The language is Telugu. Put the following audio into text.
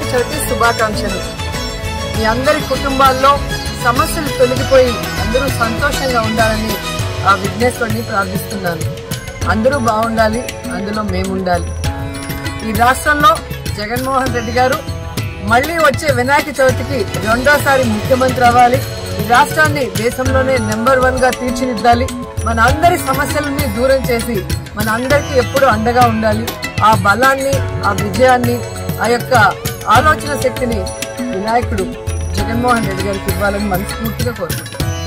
చవితి శుభాకాంక్షలు మీ అందరి కుటుంబాల్లో సమస్యలు తొలగిపోయి అందరూ సంతోషంగా ఉండాలని ఆ విఘ్నేశ్వరుని ప్రార్థిస్తున్నాను అందరూ బాగుండాలి అందులో మేము ఉండాలి ఈ రాష్ట్రంలో జగన్మోహన్ రెడ్డి గారు మళ్ళీ వచ్చే వినాయక చవితికి రెండోసారి ముఖ్యమంత్రి అవ్వాలి ఈ రాష్ట్రాన్ని దేశంలోనే నెంబర్ వన్ గా తీర్చిదిద్దాలి మన అందరి సమస్యలని దూరం చేసి మన అందరికీ ఎప్పుడు అండగా ఉండాలి ఆ బలాన్ని ఆ విజయాన్ని ఆ యొక్క ఆలోచన శక్తిని వినాయకుడు జగన్మోహన్ రెడ్డి గారికి ఇవ్వాలని మనస్ఫూర్తిగా కోరుకుంటున్నాను